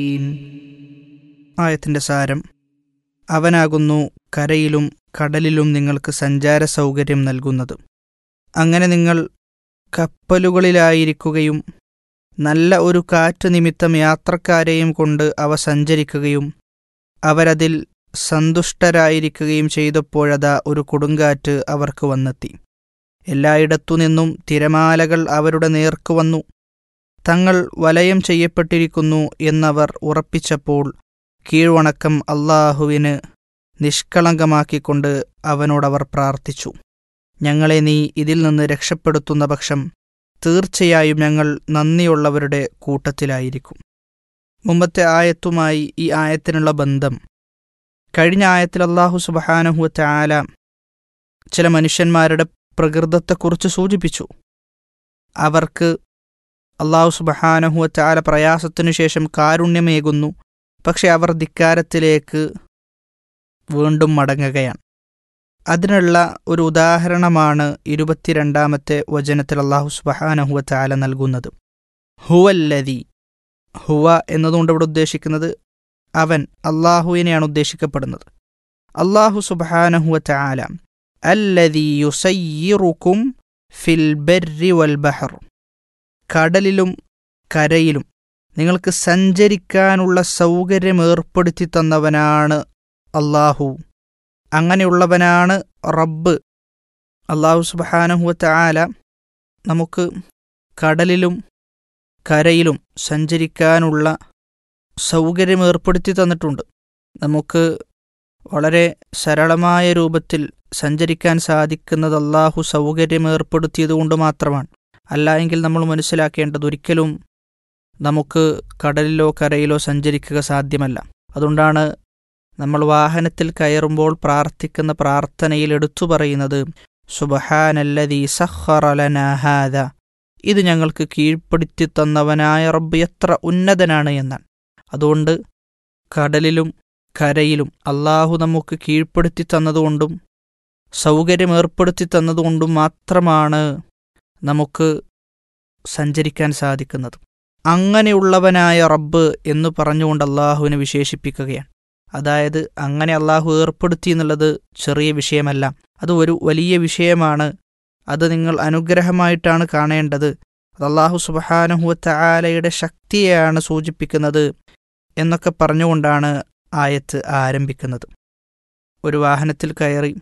ആയത്തിൻ്റെ സാരം അവനാകുന്നു കരയിലും കടലിലും നിങ്ങൾക്ക് സഞ്ചാര സൗകര്യം നൽകുന്നത് അങ്ങനെ നിങ്ങൾ കപ്പലുകളിലായിരിക്കുകയും നല്ല ഒരു കാറ്റ് നിമിത്തം യാത്രക്കാരെയും കൊണ്ട് അവ സഞ്ചരിക്കുകയും അവരതിൽ സന്തുഷ്ടരായിരിക്കുകയും ചെയ്തപ്പോഴതാ ഒരു കൊടുങ്കാറ്റ് അവർക്ക് വന്നെത്തി എല്ലായിടത്തുനിന്നും തിരമാലകൾ അവരുടെ നേർക്ക് വന്നു തങ്ങൾ വലയം ചെയ്യപ്പെട്ടിരിക്കുന്നു എന്നവർ ഉറപ്പിച്ചപ്പോൾ കീഴ്വണക്കം അള്ളാഹുവിന് നിഷ്കളങ്കമാക്കിക്കൊണ്ട് അവനോടവർ പ്രാർത്ഥിച്ചു ഞങ്ങളെ നീ ഇതിൽ നിന്ന് രക്ഷപ്പെടുത്തുന്ന പക്ഷം തീർച്ചയായും ഞങ്ങൾ നന്ദിയുള്ളവരുടെ കൂട്ടത്തിലായിരിക്കും മുമ്പത്തെ ആയത്തുമായി ഈ ആയത്തിനുള്ള ബന്ധം കഴിഞ്ഞ ആയത്തിൽ അള്ളാഹു സുബഹാനഹു ചാല ചില മനുഷ്യന്മാരുടെ പ്രകൃതത്തെക്കുറിച്ച് സൂചിപ്പിച്ചു അവർക്ക് അള്ളാഹു സുബഹാനഹു ചാല പ്രയാസത്തിനു ശേഷം കാരുണ്യമേകുന്നു പക്ഷെ അവർ ധിക്കാരത്തിലേക്ക് വീണ്ടും മടങ്ങുകയാണ് അതിനുള്ള ഒരു ഉദാഹരണമാണ് ഇരുപത്തിരണ്ടാമത്തെ വചനത്തിൽ അള്ളാഹു സുബഹാനഹുവ ചാല നൽകുന്നത് ഹുവല്ലതി ഹുവ എന്നതുകൊണ്ട് ഇവിടെ ഉദ്ദേശിക്കുന്നത് അവൻ അള്ളാഹുവിനെയാണ് ഉദ്ദേശിക്കപ്പെടുന്നത് അള്ളാഹു സുബഹാനഹുവ ചാല അല്ലതി യുസയ്യിറുക്കും ഫിൽ ബർരി വൽ ബഹർ കടലിലും കരയിലും നിങ്ങൾക്ക് സഞ്ചരിക്കാനുള്ള സൗകര്യം ഏർപ്പെടുത്തി തന്നവനാണ് അള്ളാഹു അങ്ങനെയുള്ളവനാണ് റബ്ബ് അള്ളാഹു സുബഹാനഹുവത്ത ആല നമുക്ക് കടലിലും കരയിലും സഞ്ചരിക്കാനുള്ള സൗകര്യം ഏർപ്പെടുത്തി തന്നിട്ടുണ്ട് നമുക്ക് വളരെ സരളമായ രൂപത്തിൽ സഞ്ചരിക്കാൻ സാധിക്കുന്നത് അള്ളാഹു സൗകര്യം ഏർപ്പെടുത്തിയതുകൊണ്ട് മാത്രമാണ് അല്ല എങ്കിൽ നമ്മൾ മനസ്സിലാക്കേണ്ടത് ഒരിക്കലും നമുക്ക് കടലിലോ കരയിലോ സഞ്ചരിക്കുക സാധ്യമല്ല അതുകൊണ്ടാണ് നമ്മൾ വാഹനത്തിൽ കയറുമ്പോൾ പ്രാർത്ഥിക്കുന്ന പ്രാർത്ഥനയിൽ എടുത്തു പറയുന്നത് സുബഹാനല്ലതി സഹറലനാഹാദ ഇത് ഞങ്ങൾക്ക് കീഴ്പ്പെടുത്തി തന്നവനായ റബ്ബ് എത്ര ഉന്നതനാണ് എന്നാണ് അതുകൊണ്ട് കടലിലും കരയിലും അള്ളാഹു നമുക്ക് കീഴ്പ്പെടുത്തി തന്നതുകൊണ്ടും സൗകര്യം ഏർപ്പെടുത്തി തന്നതുകൊണ്ടും മാത്രമാണ് നമുക്ക് സഞ്ചരിക്കാൻ സാധിക്കുന്നത് അങ്ങനെയുള്ളവനായ റബ്ബ് എന്ന് പറഞ്ഞുകൊണ്ട് അള്ളാഹുവിനെ വിശേഷിപ്പിക്കുകയാണ് അതായത് അങ്ങനെ അള്ളാഹു ഏർപ്പെടുത്തി എന്നുള്ളത് ചെറിയ വിഷയമല്ല അത് ഒരു വലിയ വിഷയമാണ് അത് നിങ്ങൾ അനുഗ്രഹമായിട്ടാണ് കാണേണ്ടത് അത് അള്ളാഹു സുബഹാനുഹുവത്ത ആലയുടെ ശക്തിയെയാണ് സൂചിപ്പിക്കുന്നത് എന്നൊക്കെ പറഞ്ഞുകൊണ്ടാണ് ആയത്ത് ആരംഭിക്കുന്നത് ഒരു വാഹനത്തിൽ കയറി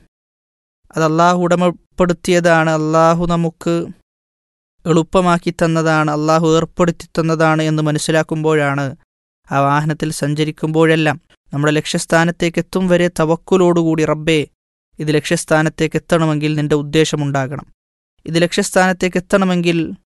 അത് അള്ളാഹു ഉടമപ്പെടുത്തിയതാണ് അള്ളാഹു നമുക്ക് എളുപ്പമാക്കി തന്നതാണ് അള്ളാഹു ഏർപ്പെടുത്തി തന്നതാണ് എന്ന് മനസ്സിലാക്കുമ്പോഴാണ് ആ വാഹനത്തിൽ സഞ്ചരിക്കുമ്പോഴെല്ലാം നമ്മുടെ ലക്ഷ്യസ്ഥാനത്തേക്ക് എത്തും വരെ തവക്കുലോടുകൂടി റബ്ബേ ഇത് ലക്ഷ്യസ്ഥാനത്തേക്ക് എത്തണമെങ്കിൽ നിന്റെ ഉദ്ദേശമുണ്ടാകണം ഇത് ലക്ഷ്യസ്ഥാനത്തേക്ക് എത്തണമെങ്കിൽ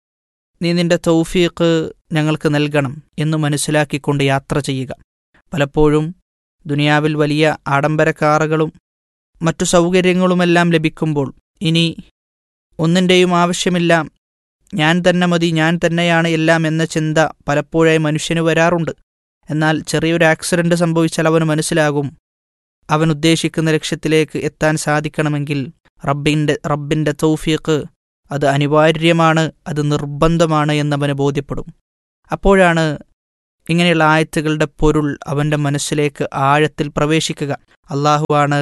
നീ നിന്റെ തൗഫീഖ് ഞങ്ങൾക്ക് നൽകണം എന്ന് മനസ്സിലാക്കിക്കൊണ്ട് യാത്ര ചെയ്യുക പലപ്പോഴും ദുനിയാവിൽ വലിയ ആഡംബര കാറുകളും മറ്റു സൗകര്യങ്ങളുമെല്ലാം ലഭിക്കുമ്പോൾ ഇനി ഒന്നിൻ്റെയും ആവശ്യമില്ല ഞാൻ തന്നെ മതി ഞാൻ തന്നെയാണ് എല്ലാം എന്ന ചിന്ത പലപ്പോഴായി മനുഷ്യന് വരാറുണ്ട് എന്നാൽ ചെറിയൊരു ആക്സിഡന്റ് സംഭവിച്ചാൽ അവന് മനസ്സിലാകും അവൻ ഉദ്ദേശിക്കുന്ന ലക്ഷ്യത്തിലേക്ക് എത്താൻ സാധിക്കണമെങ്കിൽ റബ്ബിൻ്റെ റബ്ബിൻ്റെ തൗഫീഖ് അത് അനിവാര്യമാണ് അത് നിർബന്ധമാണ് എന്നവന് ബോധ്യപ്പെടും അപ്പോഴാണ് ഇങ്ങനെയുള്ള ആയത്തുകളുടെ പൊരുൾ അവൻ്റെ മനസ്സിലേക്ക് ആഴത്തിൽ പ്രവേശിക്കുക അള്ളാഹുവാണ്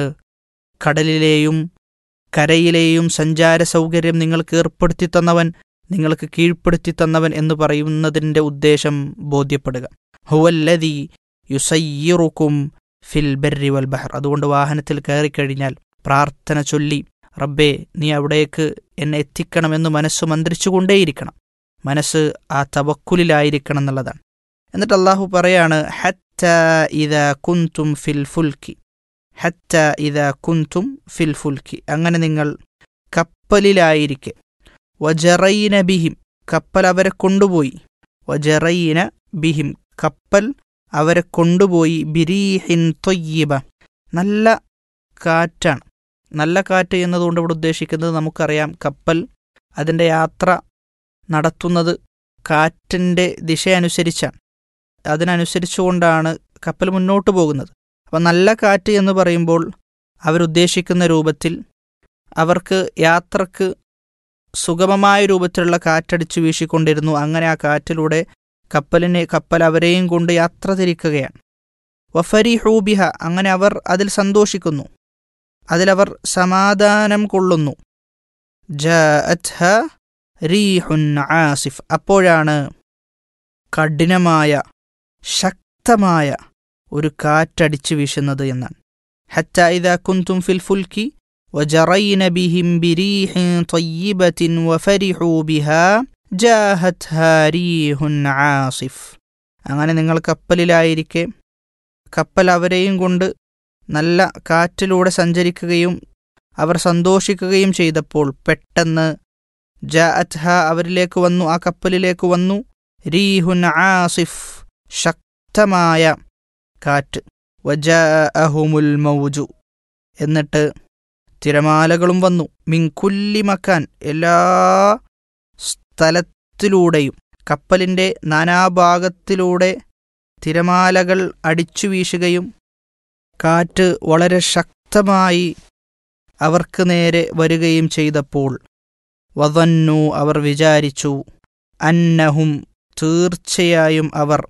കടലിലെയും കരയിലെയും സഞ്ചാര സൗകര്യം നിങ്ങൾക്ക് ഏർപ്പെടുത്തി തന്നവൻ നിങ്ങൾക്ക് കീഴ്പ്പെടുത്തി തന്നവൻ എന്ന് പറയുന്നതിൻ്റെ ഉദ്ദേശം ബോധ്യപ്പെടുക ഹുവല്ലതി യുസയ്യിറുക്കും ഫിൽ ബർരി വൽ ബഹർ അതുകൊണ്ട് വാഹനത്തിൽ കയറിക്കഴിഞ്ഞാൽ പ്രാർത്ഥന ചൊല്ലി റബ്ബേ നീ അവിടേക്ക് എന്നെ എത്തിക്കണമെന്ന് മനസ്സ് മന്ത്രിച്ചുകൊണ്ടേയിരിക്കണം മനസ്സ് ആ തവക്കുലിലായിരിക്കണം എന്നുള്ളതാണ് എന്നിട്ട് അള്ളാഹു പറയാണ് ഹത്ത ഇത കുന്തും ഫിൽ ഫുൽക്കി ഹത്ത ഇത കുന്തും ഫിൽ ഫുൽക്കി അങ്ങനെ നിങ്ങൾ കപ്പലിലായിരിക്കെ വജറൈന ബിഹിം കപ്പൽ അവരെ കൊണ്ടുപോയി വജറൈന ബിഹിം കപ്പൽ അവരെ കൊണ്ടുപോയി ബിരീഹിൻ തൊയ്യബ നല്ല കാറ്റാണ് നല്ല കാറ്റ് എന്നതുകൊണ്ട് ഇവിടെ ഉദ്ദേശിക്കുന്നത് നമുക്കറിയാം കപ്പൽ അതിൻ്റെ യാത്ര നടത്തുന്നത് കാറ്റിൻ്റെ ദിശ അനുസരിച്ചാണ് അതിനനുസരിച്ചുകൊണ്ടാണ് കപ്പൽ മുന്നോട്ട് പോകുന്നത് അപ്പം നല്ല കാറ്റ് എന്ന് പറയുമ്പോൾ അവരുദ്ദേശിക്കുന്ന രൂപത്തിൽ അവർക്ക് യാത്രക്ക് സുഗമമായ രൂപത്തിലുള്ള കാറ്റടിച്ചു വീശിക്കൊണ്ടിരുന്നു അങ്ങനെ ആ കാറ്റിലൂടെ കപ്പലിനെ കപ്പൽ അവരെയും കൊണ്ട് യാത്ര തിരിക്കുകയാണ് വഫരി ഹൂബിഹ അങ്ങനെ അവർ അതിൽ സന്തോഷിക്കുന്നു അതിലവർ സമാധാനം കൊള്ളുന്നു ജഅത്ഹ റീഹുൻ ആസിഫ് അപ്പോഴാണ് കഠിനമായ ശക്തമായ ഒരു കാറ്റടിച്ചു വീശുന്നത് എന്നാണ് حتى إذا كنتم في الفلك وجرين بهم بريح طيبة وفرحوا بها جاهتها ريح عاصف അങ്ങനെ നിങ്ങൾ കപ്പലിലായിരിക്കെ കപ്പൽ അവരെയും കൊണ്ട് നല്ല കാറ്റിലൂടെ സഞ്ചരിക്കുകയും അവർ സന്തോഷിക്കുകയും ചെയ്തപ്പോൾ പെട്ടെന്ന് ജാഅത്ഹ അവരിലേക്ക് വന്നു ആ കപ്പലിലേക്ക് വന്നു റീഹുൻ ആസിഫ് ശക്തമായ കാറ്റ് വജാഅഹുമുൽ മൗജു എന്നിട്ട് തിരമാലകളും വന്നു മിൻകുല്ലി മക്കാൻ എല്ലാ സ്ഥലത്തിലൂടെയും കപ്പലിൻ്റെ നാനാഭാഗത്തിലൂടെ തിരമാലകൾ അടിച്ചു വീശുകയും കാറ്റ് വളരെ ശക്തമായി അവർക്ക് നേരെ വരികയും ചെയ്തപ്പോൾ വതന്നു അവർ വിചാരിച്ചു അന്നഹും തീർച്ചയായും അവർ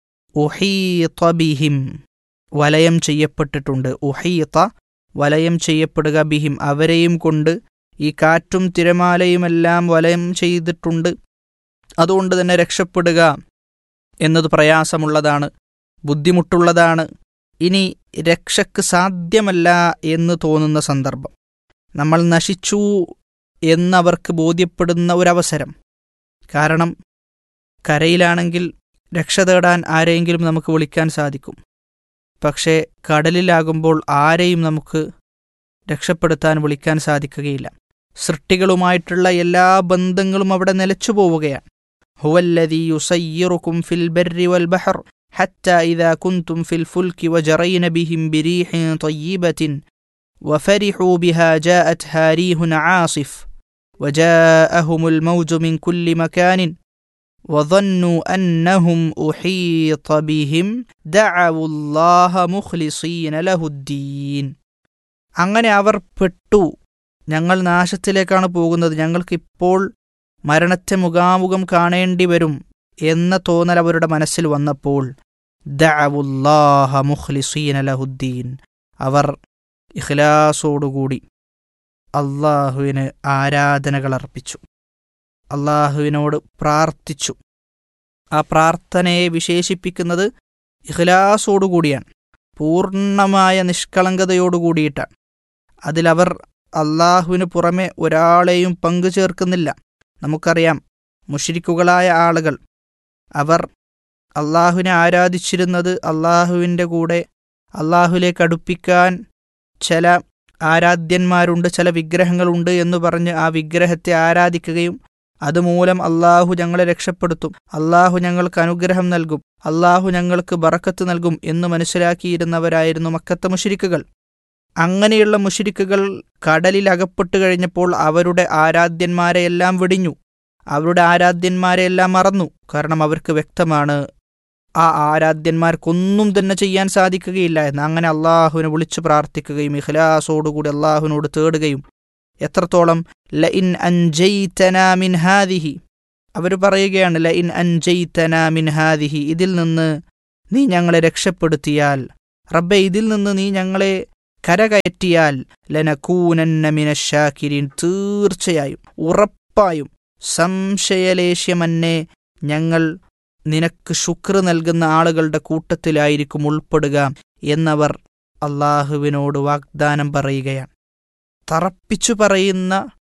ഉഹീത്ത ബിഹിം വലയം ചെയ്യപ്പെട്ടിട്ടുണ്ട് ഉഹീത്ത വലയം ചെയ്യപ്പെടുക ബിഹിം അവരെയും കൊണ്ട് ഈ കാറ്റും തിരമാലയുമെല്ലാം വലയം ചെയ്തിട്ടുണ്ട് അതുകൊണ്ട് തന്നെ രക്ഷപ്പെടുക എന്നത് പ്രയാസമുള്ളതാണ് ബുദ്ധിമുട്ടുള്ളതാണ് ഇനി രക്ഷയ്ക്ക് സാധ്യമല്ല എന്ന് തോന്നുന്ന സന്ദർഭം നമ്മൾ നശിച്ചു എന്നവർക്ക് ബോധ്യപ്പെടുന്ന ഒരവസരം കാരണം കരയിലാണെങ്കിൽ രക്ഷ തേടാൻ ആരെയെങ്കിലും നമുക്ക് വിളിക്കാൻ സാധിക്കും പക്ഷേ കടലിലാകുമ്പോൾ ആരെയും നമുക്ക് രക്ഷപ്പെടുത്താൻ വിളിക്കാൻ സാധിക്കുകയില്ല സൃഷ്ടികളുമായിട്ടുള്ള എല്ലാ ബന്ധങ്ങളും അവിടെ നിലച്ചു പോവുകയാണ് ഹുവല്ലദീ യുസയ്യിറുക്കും ഫിൽ ബർരി വൽ ബഹർ حتى إذا كنتم في الفلك وجرين بهم بريح طيبة وفرحوا بها جاءتها ريح عاصف وجاءهم الموج من كل مكان وظنوا أنهم أحيط بهم دعوا الله مخلصين له الدين അങ്ങനെ അവർ പെട്ടു ഞങ്ങൾ നാശത്തിലേക്കാണ് പോകുന്നത് ഞങ്ങൾക്കിപ്പോൾ മരണത്തെ മുഖാമുഖം കാണേണ്ടി വരും എന്ന തോന്നൽ അവരുടെ മനസ്സിൽ വന്നപ്പോൾ ദഅവുല്ലാഹ മുഖ്ലിസീന ലഹുദ്ദീൻ അവർ ഇഖ്ലാസോടുകൂടി അള്ളാഹുവിന് ആരാധനകൾ അർപ്പിച്ചു അള്ളാഹുവിനോട് പ്രാർത്ഥിച്ചു ആ പ്രാർത്ഥനയെ വിശേഷിപ്പിക്കുന്നത് ഇഖ്ലാസോടുകൂടിയാണ് പൂർണ്ണമായ നിഷ്കളങ്കതയോടുകൂടിയിട്ടാണ് അതിലവർ അള്ളാഹുവിന് പുറമെ ഒരാളെയും പങ്കു ചേർക്കുന്നില്ല നമുക്കറിയാം മുഷിരിക്കുകളായ ആളുകൾ അവർ അള്ളാഹുവിനെ ആരാധിച്ചിരുന്നത് അള്ളാഹുവിൻ്റെ കൂടെ അള്ളാഹുലേക്ക് അടുപ്പിക്കാൻ ചില ആരാധ്യന്മാരുണ്ട് ചില വിഗ്രഹങ്ങളുണ്ട് എന്ന് പറഞ്ഞ് ആ വിഗ്രഹത്തെ ആരാധിക്കുകയും അതുമൂലം അള്ളാഹു ഞങ്ങളെ രക്ഷപ്പെടുത്തും അള്ളാഹു ഞങ്ങൾക്ക് അനുഗ്രഹം നൽകും അള്ളാഹു ഞങ്ങൾക്ക് ബറക്കത്ത് നൽകും എന്ന് മനസ്സിലാക്കിയിരുന്നവരായിരുന്നു മക്കത്തെ മുഷിരിക്കുകൾ അങ്ങനെയുള്ള മുഷിരിക്കുകൾ കടലിൽ അകപ്പെട്ടു കഴിഞ്ഞപ്പോൾ അവരുടെ ആരാധ്യന്മാരെയെല്ലാം വെടിഞ്ഞു അവരുടെ ആരാധ്യന്മാരെയെല്ലാം മറന്നു കാരണം അവർക്ക് വ്യക്തമാണ് ആ ആരാധ്യന്മാർക്കൊന്നും തന്നെ ചെയ്യാൻ സാധിക്കുകയില്ല എന്ന് അങ്ങനെ അള്ളാഹുവിനെ വിളിച്ചു പ്രാർത്ഥിക്കുകയും ഇഖ്ലാസോടുകൂടി അള്ളാഹുവിനോട് തേടുകയും എത്രത്തോളം ല ഇൻ അൻജൈതന മിൻ ഹാദിഹി അവർ പറയുകയാണ് ല ഇൻ അൻജൈതന മിൻ ഹാദിഹി ഇതിൽ നിന്ന് നീ ഞങ്ങളെ രക്ഷപ്പെടുത്തിയാൽ റബ്ബെ ഇതിൽ നിന്ന് നീ ഞങ്ങളെ കരകയറ്റിയാൽ ലനക്കൂനന്ന മിനശാക്കിരിൻ തീർച്ചയായും ഉറപ്പായും സംശയലേശ്യമന്നെ ഞങ്ങൾ നിനക്ക് ശുക്ർ നൽകുന്ന ആളുകളുടെ കൂട്ടത്തിലായിരിക്കും ഉൾപ്പെടുക എന്നവർ അള്ളാഹുവിനോട് വാഗ്ദാനം പറയുകയാണ് തറപ്പിച്ചു പറയുന്ന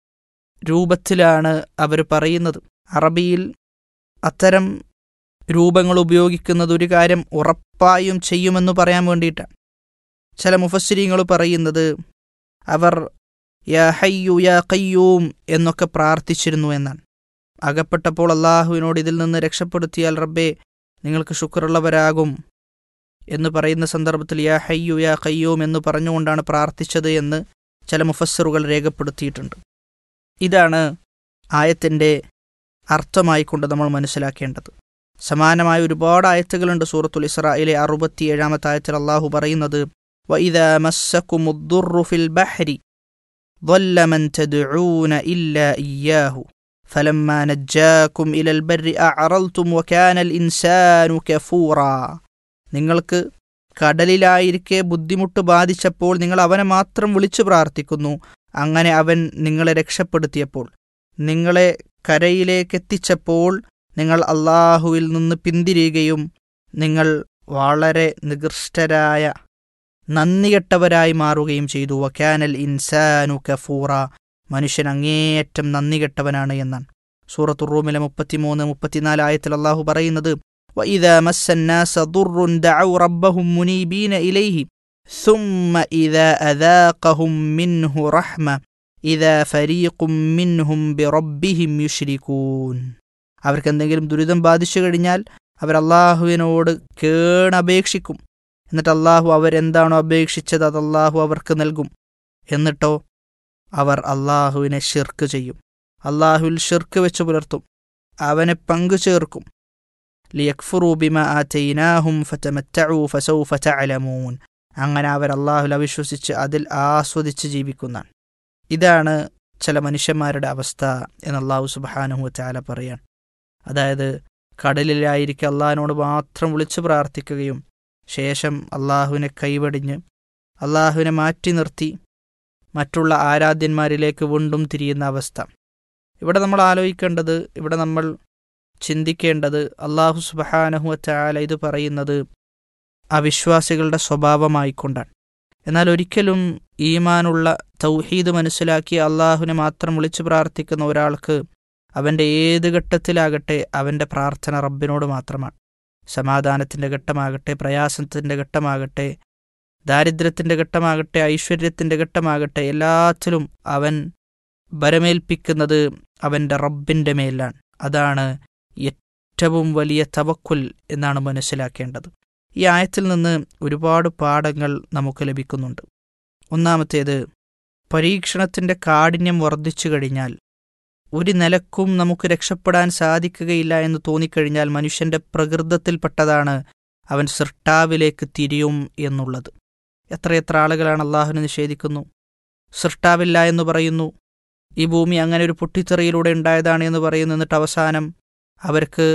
രൂപത്തിലാണ് അവർ പറയുന്നത് അറബിയിൽ അത്തരം രൂപങ്ങൾ ഉപയോഗിക്കുന്നത് ഒരു കാര്യം ഉറപ്പായും ചെയ്യുമെന്ന് പറയാൻ വേണ്ടിയിട്ടാണ് ചില മുഫസ്സിരിങ്ങൾ പറയുന്നത് അവർ യാ ഹയ്യു യാ കയ്യൂം എന്നൊക്കെ പ്രാർത്ഥിച്ചിരുന്നു എന്നാണ് അകപ്പെട്ടപ്പോൾ അള്ളാഹുവിനോട് ഇതിൽ നിന്ന് രക്ഷപ്പെടുത്തിയാൽ റബ്ബേ നിങ്ങൾക്ക് ശുക്രുള്ളവരാകും എന്ന് പറയുന്ന സന്ദർഭത്തിൽ യാ ഹയ്യു യാ കയ്യൂം എന്ന് പറഞ്ഞുകൊണ്ടാണ് പ്രാർത്ഥിച്ചത് എന്ന് ചില മുഫസ്സിറുകൾ രേഖപ്പെടുത്തിയിട്ടുണ്ട് ഇതാണ് ആയത്തിൻ്റെ അർത്ഥമായിക്കൊണ്ട് നമ്മൾ മനസ്സിലാക്കേണ്ടത് സമാനമായ ഒരുപാട് ആയത്തുകളുണ്ട് സൂറത്തുൽ ഇസ്രായിലെ അറുപത്തിയേഴാമത്തെ ആയത്തിൽ അള്ളാഹു പറയുന്നത് وإذا مسكم الضر في البحر ضل من تدعون إلا إياه فلما نجاكم إلى البر أعرضتم وكان الإنسان كفورا നിങ്ങൾക്ക് കടലിലായിരിക്കെ ബുദ്ധിമുട്ട് ബാധിച്ചപ്പോൾ നിങ്ങൾ അവനെ മാത്രം വിളിച്ചു പ്രാർത്ഥിക്കുന്നു അങ്ങനെ അവൻ നിങ്ങളെ രക്ഷപ്പെടുത്തിയപ്പോൾ നിങ്ങളെ കരയിലേക്ക് എത്തിച്ചപ്പോൾ നിങ്ങൾ അള്ളാഹുവിൽ നിന്ന് പിന്തിരിയുകയും നിങ്ങൾ വളരെ നികൃഷ്ടരായ നന്ദികെട്ടവരായി മാറുകയും ചെയ്തു വക്കാനൽ ഇൻസാനു കഫൂറ മനുഷ്യൻ അങ്ങേയറ്റം നന്ദികെട്ടവനാണ് എന്നാണ് സൂറത്തു റൂമിലെ മുപ്പത്തിമൂന്ന് മുപ്പത്തിനാല് ആയത്തിൽ അള്ളാഹു പറയുന്നത് وإذا مس الناس ضر دعوا ربهم منيبين إليه ثم إذا أذاقهم منه رحمة إذا فريق منهم بربهم يشركون അവർക്ക് എന്തെങ്കിലും ദുരിതം ബാധിച്ചു കഴിഞ്ഞാൽ അവർ അള്ളാഹുവിനോട് കേണപേക്ഷിക്കും എന്നിട്ട് അള്ളാഹു അവരെന്താണോ അപേക്ഷിച്ചത് അത് അള്ളാഹു അവർക്ക് നൽകും എന്നിട്ടോ അവർ അള്ളാഹുവിനെ ഷിർക്ക് ചെയ്യും അള്ളാഹുവിൽ ഷിർക്ക് വെച്ച് പുലർത്തും അവനെ പങ്കു ചേർക്കും ലിയക്ഫുറൂ ബിമ ആതൈനാഹും ഫതമത്തഉ ഫസൗഫ തഅലമൂൻ അങ്ങനെ അവർ അള്ളാഹുൽ അവിശ്വസിച്ച് അതിൽ ആസ്വദിച്ച് ജീവിക്കുന്നതാണ് ഇതാണ് ചില മനുഷ്യന്മാരുടെ അവസ്ഥ എന്ന് അള്ളാഹു സുബാനുഹു ചാല പറയാൻ അതായത് കടലിലായിരിക്കെ അള്ളാഹിനോട് മാത്രം വിളിച്ചു പ്രാർത്ഥിക്കുകയും ശേഷം അള്ളാഹുവിനെ കൈവടിഞ്ഞ് അള്ളാഹുവിനെ മാറ്റി നിർത്തി മറ്റുള്ള ആരാധ്യന്മാരിലേക്ക് വീണ്ടും തിരിയുന്ന അവസ്ഥ ഇവിടെ നമ്മൾ ആലോചിക്കേണ്ടത് ഇവിടെ നമ്മൾ ചിന്തിക്കേണ്ടത് അള്ളാഹു സുബഹാനഹു ചാല ഇത് പറയുന്നത് അവിശ്വാസികളുടെ സ്വഭാവമായിക്കൊണ്ടാണ് എന്നാൽ ഒരിക്കലും ഈമാനുള്ള തൗഹീദ് മനസ്സിലാക്കി അള്ളാഹുവിനെ മാത്രം വിളിച്ചു പ്രാർത്ഥിക്കുന്ന ഒരാൾക്ക് അവൻ്റെ ഏത് ഘട്ടത്തിലാകട്ടെ അവൻ്റെ പ്രാർത്ഥന റബ്ബിനോട് മാത്രമാണ് സമാധാനത്തിൻ്റെ ഘട്ടമാകട്ടെ പ്രയാസത്തിൻ്റെ ഘട്ടമാകട്ടെ ദാരിദ്ര്യത്തിൻ്റെ ഘട്ടമാകട്ടെ ഐശ്വര്യത്തിൻ്റെ ഘട്ടമാകട്ടെ എല്ലാത്തിലും അവൻ ബരമേൽപ്പിക്കുന്നത് അവൻ്റെ റബ്ബിൻ്റെ മേലാണ് അതാണ് ഏറ്റവും വലിയ തവക്കുൽ എന്നാണ് മനസ്സിലാക്കേണ്ടത് ഈ ആയത്തിൽ നിന്ന് ഒരുപാട് പാഠങ്ങൾ നമുക്ക് ലഭിക്കുന്നുണ്ട് ഒന്നാമത്തേത് പരീക്ഷണത്തിൻ്റെ കാഠിന്യം വർദ്ധിച്ചു കഴിഞ്ഞാൽ ഒരു നിലക്കും നമുക്ക് രക്ഷപ്പെടാൻ സാധിക്കുകയില്ല എന്ന് തോന്നിക്കഴിഞ്ഞാൽ മനുഷ്യന്റെ പ്രകൃതത്തിൽപ്പെട്ടതാണ് അവൻ സൃഷ്ടാവിലേക്ക് തിരിയും എന്നുള്ളത് എത്രയെത്ര ആളുകളാണ് അള്ളാഹുവിനെ നിഷേധിക്കുന്നു സൃഷ്ടാവില്ല എന്ന് പറയുന്നു ഈ ഭൂമി അങ്ങനെ ഒരു പൊട്ടിത്തെറിയിലൂടെ ഉണ്ടായതാണ് എന്ന് പറയുന്നു എന്നിട്ട് അവസാനം അവർക്ക്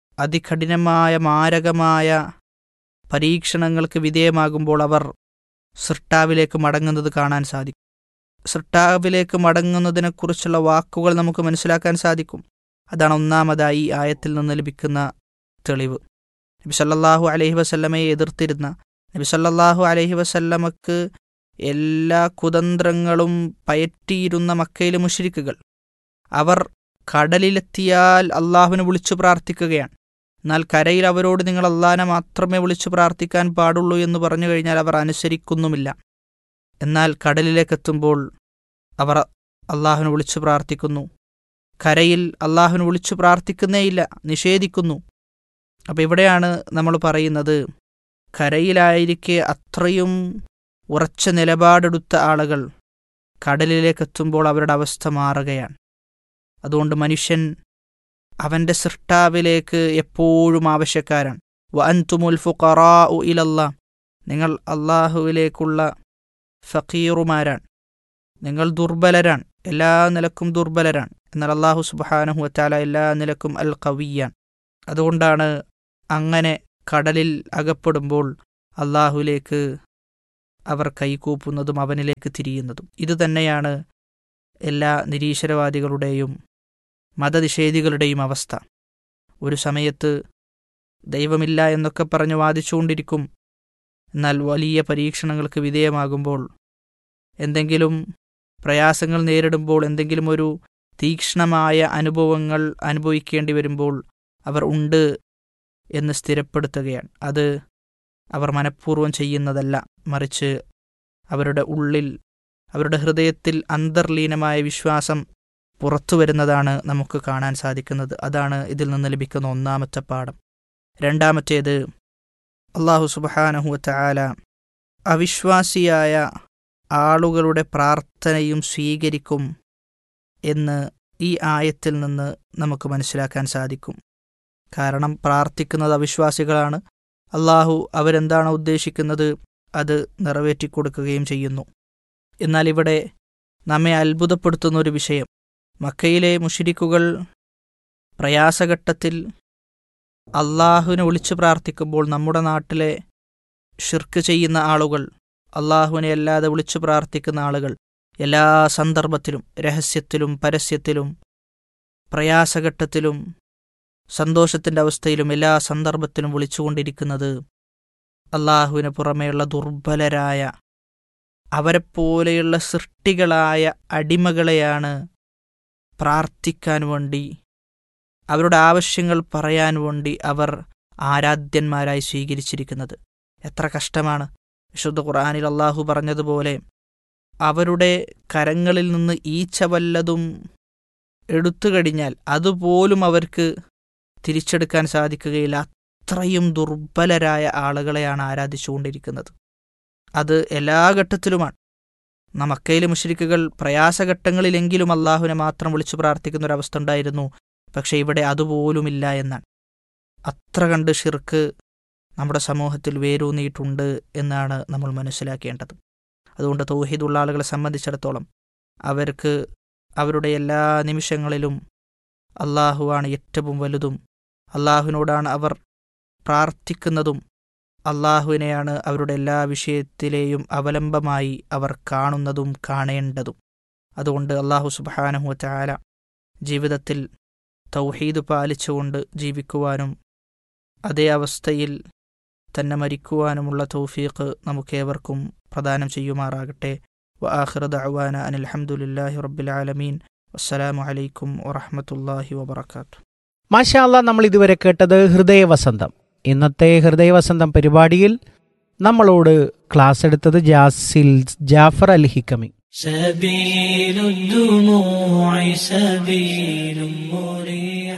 അതികഠിനമായ മാരകമായ പരീക്ഷണങ്ങൾക്ക് വിധേയമാകുമ്പോൾ അവർ സൃഷ്ടാവിലേക്ക് മടങ്ങുന്നത് കാണാൻ സാധിക്കും സൃഷ്ടാവിലേക്ക് മടങ്ങുന്നതിനെക്കുറിച്ചുള്ള വാക്കുകൾ നമുക്ക് മനസ്സിലാക്കാൻ സാധിക്കും അതാണ് ഒന്നാമതായി ഈ ആയത്തിൽ നിന്ന് ലഭിക്കുന്ന തെളിവ് നബി സല്ലല്ലാഹു അലൈഹി വസല്ലമയെ എതിർത്തിരുന്ന നബി സല്ലല്ലാഹു അലൈഹി വസല്ലമക്ക് എല്ലാ കുതന്ത്രങ്ങളും പയറ്റിയിരുന്ന മക്കയിലെ മുഷിരിക്കുകൾ അവർ കടലിലെത്തിയാൽ അള്ളാഹുവിനെ വിളിച്ചു പ്രാർത്ഥിക്കുകയാണ് എന്നാൽ കരയിൽ അവരോട് നിങ്ങൾ അള്ളാഹിനെ മാത്രമേ വിളിച്ചു പ്രാർത്ഥിക്കാൻ പാടുള്ളൂ എന്ന് പറഞ്ഞു കഴിഞ്ഞാൽ അവർ അനുസരിക്കുന്നുമില്ല എന്നാൽ കടലിലേക്കെത്തുമ്പോൾ അവർ അള്ളാഹുവിനെ വിളിച്ചു പ്രാർത്ഥിക്കുന്നു കരയിൽ അള്ളാഹുവിനെ വിളിച്ചു പ്രാർത്ഥിക്കുന്നേയില്ല നിഷേധിക്കുന്നു അപ്പം ഇവിടെയാണ് നമ്മൾ പറയുന്നത് കരയിലായിരിക്കെ അത്രയും ഉറച്ച നിലപാടെടുത്ത ആളുകൾ കടലിലേക്കെത്തുമ്പോൾ അവരുടെ അവസ്ഥ മാറുകയാണ് അതുകൊണ്ട് മനുഷ്യൻ അവൻ്റെ സൃഷ്ടാവിലേക്ക് എപ്പോഴും ആവശ്യക്കാരാണ് വ അൻതുമുൽ ഫുഖറാ ഇലല്ലാ നിങ്ങൾ അള്ളാഹുവിലേക്കുള്ള ഫക്കീറുമാരാണ് നിങ്ങൾ ദുർബലരാണ് എല്ലാ നിലക്കും ദുർബലരാണ് എന്നാൽ അള്ളാഹു സുബാനഹു വത്താല എല്ലാ നിലക്കും അൽ കവിയാണ് അതുകൊണ്ടാണ് അങ്ങനെ കടലിൽ അകപ്പെടുമ്പോൾ അള്ളാഹുലേക്ക് അവർ കൈകൂപ്പുന്നതും അവനിലേക്ക് തിരിയുന്നതും ഇതുതന്നെയാണ് എല്ലാ നിരീശ്വരവാദികളുടെയും മതനിഷേധികളുടെയും അവസ്ഥ ഒരു സമയത്ത് ദൈവമില്ല എന്നൊക്കെ പറഞ്ഞു വാദിച്ചുകൊണ്ടിരിക്കും എന്നാൽ വലിയ പരീക്ഷണങ്ങൾക്ക് വിധേയമാകുമ്പോൾ എന്തെങ്കിലും പ്രയാസങ്ങൾ നേരിടുമ്പോൾ എന്തെങ്കിലും ഒരു തീക്ഷ്ണമായ അനുഭവങ്ങൾ അനുഭവിക്കേണ്ടി വരുമ്പോൾ അവർ ഉണ്ട് എന്ന് സ്ഥിരപ്പെടുത്തുകയാണ് അത് അവർ മനഃപൂർവ്വം ചെയ്യുന്നതല്ല മറിച്ച് അവരുടെ ഉള്ളിൽ അവരുടെ ഹൃദയത്തിൽ അന്തർലീനമായ വിശ്വാസം പുറത്തു വരുന്നതാണ് നമുക്ക് കാണാൻ സാധിക്കുന്നത് അതാണ് ഇതിൽ നിന്ന് ലഭിക്കുന്ന ഒന്നാമത്തെ പാഠം രണ്ടാമത്തേത് അള്ളാഹു സുബാനഹുവത്ത ആല അവിശ്വാസിയായ ആളുകളുടെ പ്രാർത്ഥനയും സ്വീകരിക്കും എന്ന് ഈ ആയത്തിൽ നിന്ന് നമുക്ക് മനസ്സിലാക്കാൻ സാധിക്കും കാരണം പ്രാർത്ഥിക്കുന്നത് അവിശ്വാസികളാണ് അള്ളാഹു അവരെന്താണോ ഉദ്ദേശിക്കുന്നത് അത് നിറവേറ്റിക്കൊടുക്കുകയും ചെയ്യുന്നു എന്നാൽ ഇവിടെ നമ്മെ അത്ഭുതപ്പെടുത്തുന്ന ഒരു വിഷയം മക്കയിലെ മുഷിരിക്കുകൾ പ്രയാസഘട്ടത്തിൽ അള്ളാഹുവിനെ വിളിച്ചു പ്രാർത്ഥിക്കുമ്പോൾ നമ്മുടെ നാട്ടിലെ ഷിർക്ക് ചെയ്യുന്ന ആളുകൾ അള്ളാഹുവിനെ അല്ലാതെ വിളിച്ചു പ്രാർത്ഥിക്കുന്ന ആളുകൾ എല്ലാ സന്ദർഭത്തിലും രഹസ്യത്തിലും പരസ്യത്തിലും പ്രയാസഘട്ടത്തിലും സന്തോഷത്തിൻ്റെ അവസ്ഥയിലും എല്ലാ സന്ദർഭത്തിലും വിളിച്ചുകൊണ്ടിരിക്കുന്നത് അള്ളാഹുവിന് പുറമേയുള്ള ദുർബലരായ അവരെപ്പോലെയുള്ള സൃഷ്ടികളായ അടിമകളെയാണ് പ്രാർത്ഥിക്കാൻ വേണ്ടി അവരുടെ ആവശ്യങ്ങൾ പറയാൻ വേണ്ടി അവർ ആരാധ്യന്മാരായി സ്വീകരിച്ചിരിക്കുന്നത് എത്ര കഷ്ടമാണ് വിശുദ്ധ ഖുർആാനിൽ അള്ളാഹു പറഞ്ഞതുപോലെ അവരുടെ കരങ്ങളിൽ നിന്ന് ഈച്ച വല്ലതും എടുത്തു കഴിഞ്ഞാൽ അതുപോലും അവർക്ക് തിരിച്ചെടുക്കാൻ സാധിക്കുകയില്ല അത്രയും ദുർബലരായ ആളുകളെയാണ് ആരാധിച്ചുകൊണ്ടിരിക്കുന്നത് അത് എല്ലാ ഘട്ടത്തിലുമാണ് മക്കയിലെ മുഷരിക്കുകൾ പ്രയാസഘട്ടങ്ങളിലെങ്കിലും അള്ളാഹുവിനെ മാത്രം വിളിച്ചു പ്രാർത്ഥിക്കുന്ന ഒരവസ്ഥ ഉണ്ടായിരുന്നു പക്ഷെ ഇവിടെ അതുപോലുമില്ല എന്നാണ് അത്ര കണ്ട് ഷിർക്ക് നമ്മുടെ സമൂഹത്തിൽ വേരൂന്നിയിട്ടുണ്ട് എന്നാണ് നമ്മൾ മനസ്സിലാക്കേണ്ടത് അതുകൊണ്ട് തൗഹീദുള്ള ആളുകളെ സംബന്ധിച്ചിടത്തോളം അവർക്ക് അവരുടെ എല്ലാ നിമിഷങ്ങളിലും അള്ളാഹുവാണ് ഏറ്റവും വലുതും അള്ളാഹുവിനോടാണ് അവർ പ്രാർത്ഥിക്കുന്നതും അള്ളാഹുവിനെയാണ് അവരുടെ എല്ലാ വിഷയത്തിലെയും അവലംബമായി അവർ കാണുന്നതും കാണേണ്ടതും അതുകൊണ്ട് അള്ളാഹു സുബാനഹു ചാല ജീവിതത്തിൽ തൗഹീദ് പാലിച്ചുകൊണ്ട് ജീവിക്കുവാനും അതേ അവസ്ഥയിൽ തന്നെ മരിക്കുവാനുമുള്ള തൗഫീഖ് നമുക്കേവർക്കും പ്രദാനം ചെയ്യുമാറാകട്ടെ വ ആഖിറ ദഅവാന അനിൽ ഹംദുലില്ലാഹി റബ്ബിൽ ആലമീൻ അസ്സലാമു അലൈക്കും വറഹ്മത്തുള്ളാഹി വബറകാതുഹു മാഷാല്ല നമ്മൾ ഇതുവരെ കേട്ടത് ഹൃദയവസന്തം ഇന്നത്തെ ഹൃദയവസന്തം പരിപാടിയിൽ നമ്മളോട് ക്ലാസ് എടുത്തത് ജാസിൽ ജാഫർ അൽ ഹിക്കമി سبيل الدموع سبيل مريح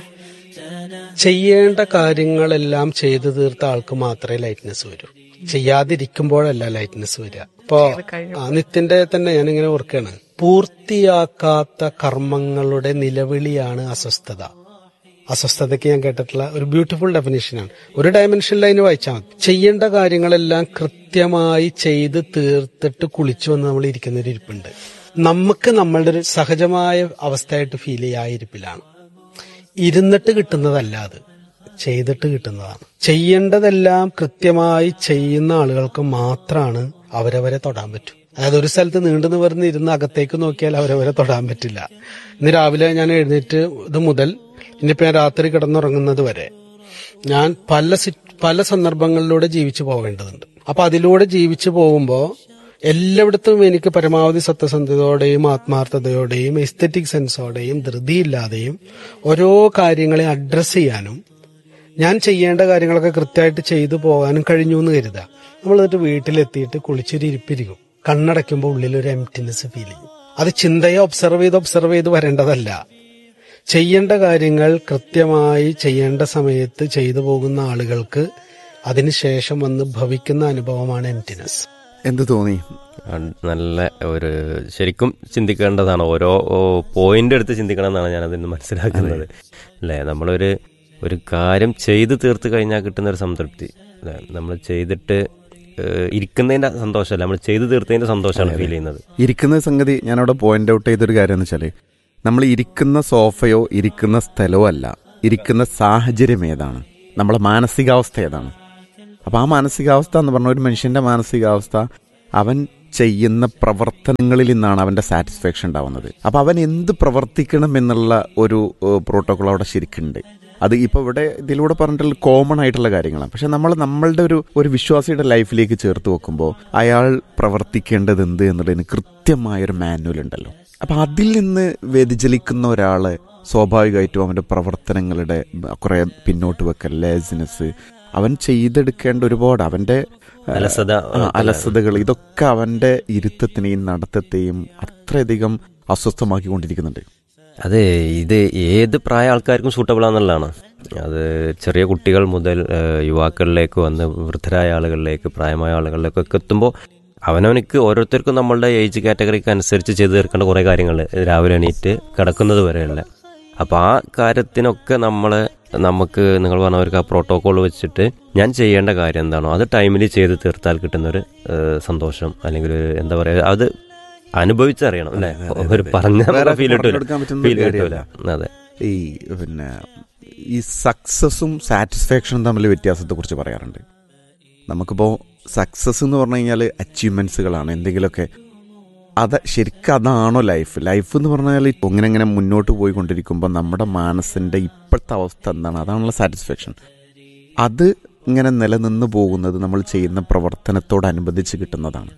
ചെയ്യേണ്ട കാര്യങ്ങളെല്ലാം ചെയ്തു തീർത്ത ആൾക്ക് മാത്രമേ ലൈറ്റ്നെസ് വരൂ ചെയ്യാതിരിക്കുമ്പോഴല്ല ലൈറ്റ്നെസ് വരിക ഇപ്പോ ആ, നിത്യന്റെ തന്നെ ഞാനിങ്ങനെ ഓർക്കാണ് പൂർത്തിയാക്കാത്ത കർമ്മങ്ങളുടെ നിലവിളിയാണ് അസ്വസ്ഥത അസ്വസ്ഥതയ്ക്ക് ഞാൻ കേട്ടിട്ടുള്ള ഒരു ബ്യൂട്ടിഫുൾ ഡെഫിനേഷനാണ് ഒരു ഡയമെൻഷനിൽ അതിന് വായിച്ചാൽ മതി ചെയ്യേണ്ട കാര്യങ്ങളെല്ലാം കൃത്യമായി ചെയ്ത് തീർത്തിട്ട് കുളിച്ചു വന്ന് നമ്മൾ ഇരിക്കുന്ന ഒരു ഇരിപ്പുണ്ട് നമുക്ക് നമ്മളുടെ ഒരു സഹജമായ അവസ്ഥയായിട്ട് ഫീൽ ചെയ്യുക ആ ഇരിപ്പിലാണ് ഇരുന്നിട്ട് കിട്ടുന്നതല്ല അത് ചെയ്തിട്ട് കിട്ടുന്നതാണ് ചെയ്യേണ്ടതെല്ലാം കൃത്യമായി ചെയ്യുന്ന ആളുകൾക്ക് മാത്രമാണ് അവരവരെ തൊടാൻ പറ്റൂ അതായത് ഒരു സ്ഥലത്ത് നീണ്ടു നിവർന്ന് ഇരുന്ന് അകത്തേക്ക് നോക്കിയാൽ അവരവരെ തൊടാൻ പറ്റില്ല ഇന്ന് രാവിലെ ഞാൻ എഴുന്നേറ്റ് ഇത് മുതൽ ഇനിയിപ്പോ ഞാൻ രാത്രി കിടന്നുറങ്ങുന്നത് വരെ ഞാൻ പല സി- പല സന്ദർഭങ്ങളിലൂടെ ജീവിച്ചു പോകേണ്ടതുണ്ട് അപ്പൊ അതിലൂടെ ജീവിച്ചു പോകുമ്പോ എല്ലായിടത്തും എനിക്ക് പരമാവധി സത്യസന്ധതയോടെയും ആത്മാർത്ഥതയോടെയും എസ്തറ്റിക് സെൻസോടെയും ധൃതിയില്ലാതെയും ഓരോ കാര്യങ്ങളെ അഡ്രസ്സ് ചെയ്യാനും ഞാൻ ചെയ്യേണ്ട കാര്യങ്ങളൊക്കെ കൃത്യമായിട്ട് ചെയ്തു പോകാനും കഴിഞ്ഞു എന്ന് കരുതുക നമ്മൾ എന്നിട്ട് വീട്ടിലെത്തിയിട്ട് കുളിച്ചൊരു ഇരിപ്പിരിക്കും കണ്ണടയ്ക്കുമ്പോൾ ഉള്ളിൽ ഒരു എംറ്റിനെസ് ഫീൽ ചെയ്യും അത് ചിന്തയെ ഒബ്സർവ് ചെയ്ത് ഒബ്സർവ് ചെയ്ത് വരേണ്ടതല്ല ചെയ്യേണ്ട കാര്യങ്ങൾ കൃത്യമായി ചെയ്യേണ്ട സമയത്ത് ചെയ്തു പോകുന്ന ആളുകൾക്ക് അതിനുശേഷം വന്ന് ഭവിക്കുന്ന അനുഭവമാണ് എംറ്റിനെസ് എന്ത് തോന്നി അത് നല്ല ഒരു ശരിക്കും ചിന്തിക്കേണ്ടതാണ് ഓരോ പോയിന്റ് എടുത്ത് ചിന്തിക്കണം എന്നാണ് ഞാൻ അതിന് മനസ്സിലാക്കുന്നത് അല്ലേ നമ്മളൊരു ഒരു കാര്യം ചെയ്ത് തീർത്ത് കഴിഞ്ഞാൽ കിട്ടുന്ന ഒരു സംതൃപ്തി അല്ലേ നമ്മൾ ചെയ്തിട്ട് ഏഹ്, ഇരിക്കുന്നതിന്റെ സന്തോഷമല്ല നമ്മൾ ചെയ്ത് തീർത്തതിന്റെ സന്തോഷമാണ് ഫീൽ ചെയ്യുന്നത് ഇരിക്കുന്ന സംഗതി ഞാനവിടെ പോയിന്റ് ഔട്ട് ചെയ്തൊരു കാര്യം എന്ന് വെച്ചാല് നമ്മൾ ഇരിക്കുന്ന സോഫയോ ഇരിക്കുന്ന സ്ഥലമോ അല്ല ഇരിക്കുന്ന സാഹചര്യം ഏതാണ് നമ്മളെ മാനസികാവസ്ഥ ഏതാണ് അപ്പൊ ആ മാനസികാവസ്ഥ എന്ന് പറഞ്ഞ ഒരു മനുഷ്യന്റെ മാനസികാവസ്ഥ അവൻ ചെയ്യുന്ന പ്രവർത്തനങ്ങളിൽ നിന്നാണ് അവന്റെ സാറ്റിസ്ഫാക്ഷൻ ഉണ്ടാവുന്നത് അപ്പൊ അവൻ എന്ത് പ്രവർത്തിക്കണം എന്നുള്ള ഒരു പ്രോട്ടോകോൾ അവിടെ ശരിക്കുണ്ട് അത് ഇപ്പൊ ഇവിടെ ഇതിലൂടെ പറഞ്ഞിട്ടുള്ള കോമൺ ആയിട്ടുള്ള കാര്യങ്ങളാണ് പക്ഷെ നമ്മൾ നമ്മളുടെ ഒരു ഒരു വിശ്വാസിയുടെ ലൈഫിലേക്ക് ചേർത്ത് വെക്കുമ്പോൾ അയാൾ പ്രവർത്തിക്കേണ്ടത് എന്ത് എന്നുള്ളതിന് കൃത്യമായൊരു മാനുവൽ ഉണ്ടല്ലോ അപ്പൊ അതിൽ നിന്ന് വ്യതിചലിക്കുന്ന ഒരാള് സ്വാഭാവികമായിട്ടും അവന്റെ പ്രവർത്തനങ്ങളുടെ കുറെ പിന്നോട്ട് വെക്കൽ ലേസിനെസ് അവൻ ചെയ്തെടുക്കേണ്ട ഒരുപാട് അവന്റെ ആ, അലസത ആ, അലസതകൾ ഇതൊക്കെ അവന്റെ ഇരുത്തത്തിനെയും നടത്തത്തെയും അത്രയധികം അസ്വസ്ഥമാക്കിക്കൊണ്ടിരിക്കുന്നുണ്ട് അത് ഇത് ഏത് പ്രായ ആൾക്കാർക്കും സൂട്ടബിൾ ആണെന്നുള്ളതാണ് അത് ചെറിയ കുട്ടികൾ മുതൽ ഏഹ്, യുവാക്കളിലേക്ക് വന്ന് വൃദ്ധരായ ആളുകളിലേക്ക് പ്രായമായ ആളുകളിലേക്കൊക്കെ എത്തുമ്പോൾ അവനവനിക്ക് ഓരോരുത്തർക്കും നമ്മളുടെ ഏജ് കാറ്റഗറിക്ക് അനുസരിച്ച് ചെയ്തു തീർക്കേണ്ട കുറേ കാര്യങ്ങൾ രാവിലെ എണീറ്റ് കിടക്കുന്നത് വരെയുള്ള അപ്പോൾ ആ കാര്യത്തിനൊക്കെ നമ്മൾ നമുക്ക് നിങ്ങൾ പറഞ്ഞവർക്ക് ആ പ്രോട്ടോകോൾ വെച്ചിട്ട് ഞാൻ ചെയ്യേണ്ട കാര്യം എന്താണോ അത് ടൈമിൽ ചെയ്ത് തീർത്താൽ കിട്ടുന്നൊരു ഏഹ്, സന്തോഷം അല്ലെങ്കിൽ ഒരു എന്താ പറയുക അത് അനുഭവിച്ചറിയണം അല്ലേ ഒരു പറഞ്ഞ വേറെ ഫീൽ കിട്ടൂല പറഞ്ഞെടുക്കാൻ പറ്റുന്ന ഫീൽ കാര്യമല്ല. കിട്ടൂല അതെ ഈ പിന്നെ ഈ സക്സസും സാറ്റിസ്ഫാക്ഷനും തമ്മിൽ വ്യത്യാസത്തെക്കുറിച്ച് പറയാറുണ്ട് നമുക്കിപ്പോൾ സക്സസ് എന്ന് പറഞ്ഞു കഴിഞ്ഞാൽ അച്ചീവ്മെൻറ്റ്സുകളാണ് എന്തെങ്കിലുമൊക്കെ അത് ശരിക്കും അതാണോ ലൈഫ് ലൈഫ് എന്ന് പറഞ്ഞാൽ ഇങ്ങനെ ഇങ്ങനെ മുന്നോട്ട് പോയിക്കൊണ്ടിരിക്കുമ്പോൾ നമ്മുടെ മനസ്സിൻ്റെ ഇപ്പോഴത്തെ അവസ്ഥ എന്താണ് അതാണുള്ള സാറ്റിസ്ഫാക്ഷൻ അത് ഇങ്ങനെ നിലനിന്ന് പോകുന്നത് നമ്മൾ ചെയ്യുന്ന പ്രവർത്തനത്തോടനുബന്ധിച്ച് കിട്ടുന്നതാണ്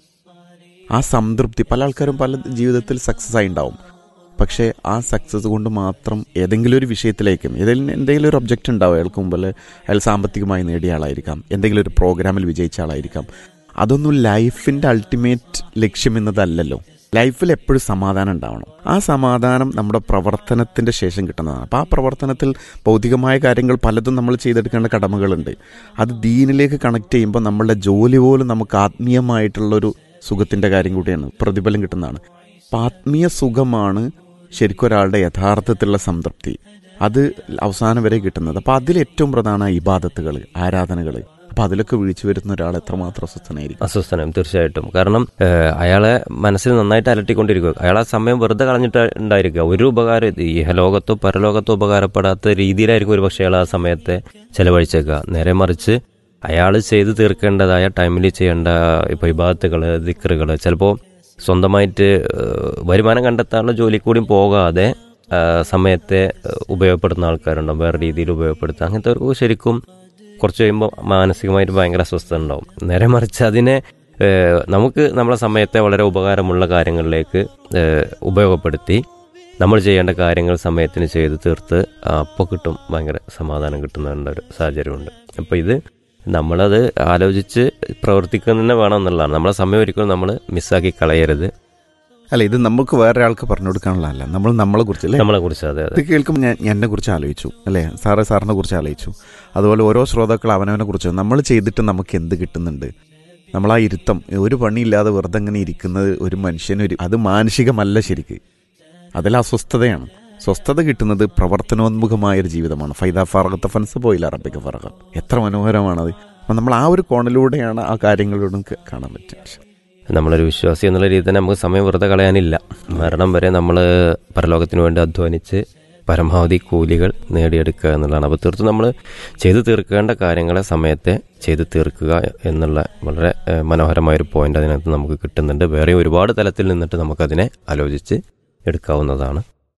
ആ സംതൃപ്തി പല ആൾക്കാരും പല ജീവിതത്തിൽ സക്സസ് ആയി ഉണ്ടാവും പക്ഷേ ആ സക്സസ് കൊണ്ട് മാത്രം ഏതെങ്കിലും ഒരു വിഷയത്തിലേക്കും ഏതെങ്കിലും എന്തെങ്കിലും ഒരു ഒബ്ജക്റ്റ് ഉണ്ടാവും അയാൾക്ക് മുമ്പിൽ അയാൾ സാമ്പത്തികമായി നേടിയ ആളായിരിക്കാം എന്തെങ്കിലും ഒരു പ്രോഗ്രാമിൽ വിജയിച്ച ആളായിരിക്കാം അതൊന്നും ലൈഫിൻ്റെ അൾട്ടിമേറ്റ് ലക്ഷ്യം എന്നതല്ലല്ലോ ലൈഫിൽ എപ്പോഴും സമാധാനം ഉണ്ടാവണം ആ സമാധാനം നമ്മുടെ പ്രവർത്തനത്തിൻ്റെ ശേഷം കിട്ടുന്നതാണ് അപ്പോൾ ആ പ്രവർത്തനത്തിൽ ഭൗതികമായ കാര്യങ്ങൾ പലതും നമ്മൾ ചെയ്തെടുക്കേണ്ട കടമകളുണ്ട് അത് ദീനിലേക്ക് കണക്ട് ചെയ്യുമ്പോൾ നമ്മളുടെ ജോലി പോലും നമുക്ക് ആത്മീയമായിട്ടുള്ളൊരു സുഖത്തിൻ്റെ കാര്യം കൂടിയാണ് പ്രതിഫലം കിട്ടുന്നതാണ് അപ്പം ആത്മീയ സുഖമാണ് ശരിക്കും ഒരാളുടെ യഥാർത്ഥത്തിലുള്ള സംതൃപ്തി അത് അവസാനം വരെ കിട്ടുന്നത് അപ്പം അതിൽ ഏറ്റവും പ്രധാന ഇബാദത്തുകൾ ആരാധനകൾ അപ്പം അതിലൊക്കെ വീഴ്ച വരുന്ന ഒരാൾ എത്രമാത്രം അസ്വസ്ഥനായിരിക്കും അസ്വസ്ഥനം തീർച്ചയായിട്ടും കാരണം ഏഹ്, അയാളെ മനസ്സിൽ നന്നായിട്ട് അലട്ടിക്കൊണ്ടിരിക്കുക അയാൾ ആ സമയം വെറുതെ കളഞ്ഞിട്ട് ഉണ്ടായിരിക്കുക ഒരു ഉപകാരം ഈ ലോകത്തോ പരലോകത്തോ ഉപകാരപ്പെടാത്ത രീതിയിലായിരിക്കും ഒരു പക്ഷേ അയാൾ ആ സമയത്തെ ചെലവഴിച്ചേക്കുക നേരെ മറിച്ച് അയാൾ ചെയ്തു തീർക്കേണ്ടതായ ടൈമിൽ ചെയ്യേണ്ട ഇപ്പോൾ ഇബാത്തുകൾ ദിക്കറുകൾ ചിലപ്പോൾ സ്വന്തമായിട്ട് ഏഹ്, വരുമാനം കണ്ടെത്താനുള്ള ജോലി കൂടിയും പോകാതെ ആ, സമയത്തെ ഏഹ്, ഉപയോഗപ്പെടുത്തുന്ന ആൾക്കാരുണ്ടാവും വേറെ രീതിയിൽ ഉപയോഗപ്പെടുത്തുക അങ്ങനത്തെ ശരിക്കും കുറച്ച് കഴിയുമ്പോൾ മാനസികമായിട്ട് ഭയങ്കര അസ്വസ്ഥത ഉണ്ടാവും നേരെ മറിച്ച് അതിനെ ഏഹ്, നമുക്ക് നമ്മളെ സമയത്തെ വളരെ ഉപകാരമുള്ള കാര്യങ്ങളിലേക്ക് ഏഹ്, ഉപയോഗപ്പെടുത്തി നമ്മൾ ചെയ്യേണ്ട കാര്യങ്ങൾ സമയത്തിന് ചെയ്ത് തീർത്ത് അപ്പോൾ കിട്ടും ഭയങ്കര സമാധാനം കിട്ടുന്ന ഒരു സാഹചര്യമുണ്ട് അപ്പോൾ ഇത് നമ്മളത് ആലോചിച്ച് പ്രവർത്തിക്കുക തന്നെ വേണം എന്നുള്ളതാണ് നമ്മളെ സമയം ഒരിക്കലും നമ്മൾ മിസ്സാക്കി കളയരുത് അല്ല ഇത് നമുക്ക് വേറെ ആൾക്ക് പറഞ്ഞു കൊടുക്കാനുള്ളതല്ല നമ്മൾ നമ്മളെ കുറിച്ച് അല്ലേ നമ്മളെ കുറിച്ച് അതെ ഇത് അതെ കേൾക്കുമ്പോൾ ഞാൻ എന്നെ കുറിച്ച് ആലോചിച്ചു അല്ലേ സാറ് സാറിനെ കുറിച്ച് ആലോചിച്ചു അതുപോലെ ഓരോ ശ്രോതാക്കൾ അവനവനെ കുറിച്ച് നമ്മൾ ചെയ്തിട്ട് നമുക്ക് എന്ത് കിട്ടുന്നുണ്ട് നമ്മൾ ആ ഇരുത്തം ഒരു പണിയില്ലാതെ വെറുതെ അങ്ങനെ ഇരിക്കുന്നത് ഒരു മനുഷ്യനൊരു അത് മാനസികമല്ല ശരിക്ക് അതിൽ അസ്വസ്ഥതയാണ് സ്വസ്ഥത കിട്ടുന്നത് പ്രവർത്തനോന്മുഖമായ ഒരു ജീവിതമാണ് ഫൈദ ഫറഹത്ത് ഫൻസ് പോയില്ല അറബിക്ക് ഫറഹ എത്ര മനോഹരമാണത് അപ്പം നമ്മൾ ആ ഒരു കോണിലൂടെയാണ് ആ കാര്യങ്ങളോടും ക- കാണാൻ പറ്റുക നമ്മളൊരു വിശ്വാസി എന്നുള്ള രീതിയിൽ തന്നെ നമുക്ക് സമയം വെറുതെ കളയാനില്ല മരണം വരെ നമ്മൾ പരലോകത്തിന് വേണ്ടി അധ്വാനിച്ച് പരമാവധി കൂലികൾ നേടിയെടുക്കുക എന്നുള്ളതാണ് അപ്പോൾ തീർത്തും നമ്മൾ ചെയ്തു തീർക്കേണ്ട കാര്യങ്ങളെ സമയത്തെ ചെയ്തു തീർക്കുക എന്നുള്ള വളരെ ഏഹ്, മനോഹരമായൊരു പോയിന്റ് അതിനകത്ത് നമുക്ക് കിട്ടുന്നുണ്ട് വേറെ ഒരുപാട് തലത്തിൽ നിന്നിട്ട് നമുക്കതിനെ ആലോചിച്ച് എടുക്കാവുന്നതാണ്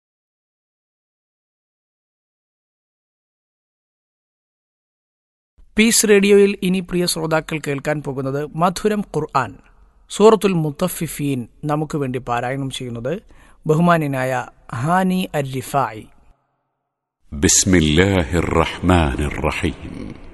പീസ് റേഡിയോയിൽ ഇനി പ്രിയ ശ്രോതാക്കൾ കേൾക്കാൻ പോകുന്നത് മധുരം ഖുർആൻ സൂറത്തുൽ മുത്തഫിഫീൻ നമുക്ക് വേണ്ടി പാരായണം ചെയ്യുന്നത് ബഹുമാന്യനായ ഹാനി അർ റിഫായി بسم الله الرحمن الرحيم